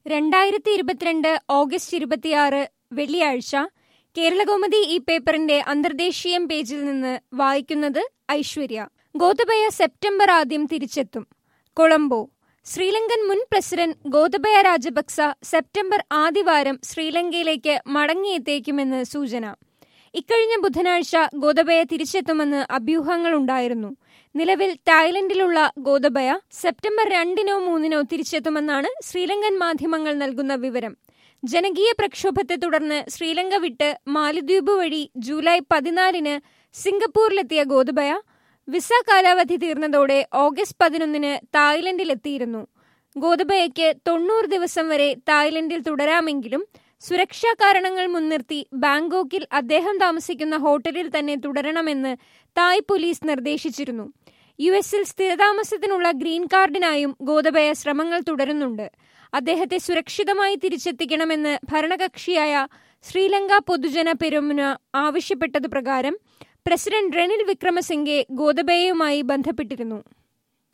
രണ്ടായിരത്തി ഇരുപത്തിരണ്ട് ഓഗസ്റ്റ് ഇരുപത്തിയാറ് വെള്ളിയാഴ്ച കേരളകൗമുദി ഈ പേപ്പറിന്റെ അന്തർദേശീയം പേജിൽ നിന്ന് വായിക്കുന്നത് ഐശ്വര്യ ഗോതബയ സെപ്റ്റംബർ ആദ്യം തിരിച്ചെത്തും കൊളംബോ ശ്രീലങ്കൻ മുൻ പ്രസിഡന്റ് ഗോതബയ രാജപക്സ സെപ്റ്റംബർ ആദ്യവാരം ശ്രീലങ്കയിലേക്ക് മടങ്ങിയെത്തേക്കുമെന്ന് സൂചന ഇക്കഴിഞ്ഞ ബുധനാഴ്ച ഗോതബയ തിരിച്ചെത്തുമെന്ന് അഭ്യൂഹങ്ങളുണ്ടായിരുന്നു നിലവിൽ തായ്ലൻഡിലുള്ള ഗോതബയ സെപ്റ്റംബർ രണ്ടിനോ മൂന്നിനോ തിരിച്ചെത്തുമെന്നാണ് ശ്രീലങ്കൻ മാധ്യമങ്ങൾ നൽകുന്ന വിവരം ജനകീയ പ്രക്ഷോഭത്തെ തുടർന്ന് ശ്രീലങ്ക വിട്ട് മാലിദ്വീപ് വഴി ജൂലൈ പതിനാലിന് സിംഗപ്പൂരിലെത്തിയ ഗോതബയ വിസ കാലാവധി തീർന്നതോടെ ഓഗസ്റ്റ് പതിനൊന്നിന് തായ്ലൻഡിലെത്തിയിരുന്നു ഗോതബയയ്ക്ക് തൊണ്ണൂറ് ദിവസം വരെ തായ്ലൻഡിൽ തുടരാമെങ്കിലും സുരക്ഷാ കാരണങ്ങൾ മുൻനിർത്തി ബാങ്കോക്കിൽ അദ്ദേഹം താമസിക്കുന്ന ഹോട്ടലിൽ തന്നെ തുടരണമെന്ന് തായ് പോലീസ് നിർദ്ദേശിച്ചിരുന്നു യു എസിൽ സ്ഥിരതാമസത്തിനുള്ള ഗ്രീൻ കാർഡിനായും ഗോതബയ ശ്രമങ്ങൾ തുടരുന്നുണ്ട് അദ്ദേഹത്തെ സുരക്ഷിതമായി തിരിച്ചെത്തിക്കണമെന്ന് ഭരണകക്ഷിയായ ശ്രീലങ്ക പൊതുജന പെരുമുന ആവശ്യപ്പെട്ടത് പ്രകാരം പ്രസിഡന്റ് റെനിൽ വിക്രമസിംഗെ ഗോതബയയുമായി ബന്ധപ്പെട്ടിരുന്നു